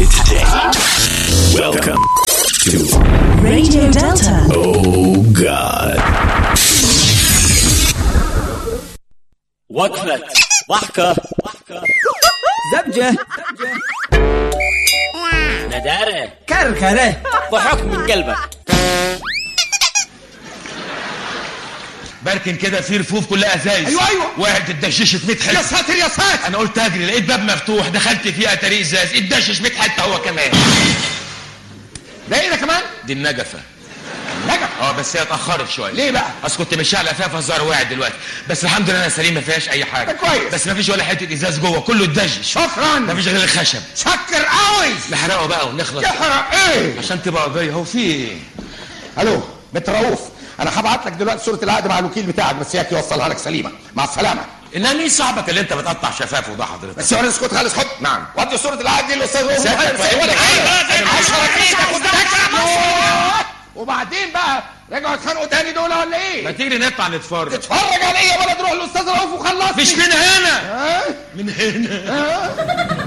it today. Welcome to Radio Delta. Oh God. وقفة ضحكة زبجة ندارة كركرة ضحك من قلبك بركن كده في رفوف كلها ازايز أيوة، أيوة. واحد اتدششت 100 حته يا ساتر يا ساتر انا قلت اجري لقيت باب مفتوح دخلت فيه اتاري ازاز اتدشش 100 حته هو كمان ده ايه ده كمان دي النجفه نجف اه بس هي اتاخرت شويه ليه بقى اصل كنت مش على فيها فالزهر واعد دلوقتي بس الحمد لله انا سليم ما فيهاش اي حاجه ده كويس. بس ما فيش ولا حته ازاز جوه كله اتدشش شكرا ما فيش غير الخشب شكر قوي نحرقه بقى ونخلص تحرق ايه عشان تبقى قضيه هو في ايه الو بنت رؤوف انا هبعت لك دلوقتي صوره العقد مع الوكيل بتاعك بس ياك يوصلها لك سليمه مع السلامه انها مين صاحبك اللي انت بتقطع شفافه ده حضرتك بس يا ولد اسكت خالص خد نعم. ودي صوره العقد دي للاستاذ رؤوف ساتر، محمد. فاهم ولا لك حاجة. إيه؟ أنا أنا عشرة مش- كده كنت بكسب. وبعدين بقى رجعوا يتخانقوا تاني دول ولا ما ايه؟ تيجي نطلع نتفرج اتفرج عليا ولا تروح للاستاذ رؤوف وخلصني مش من هنا ها؟ من هنا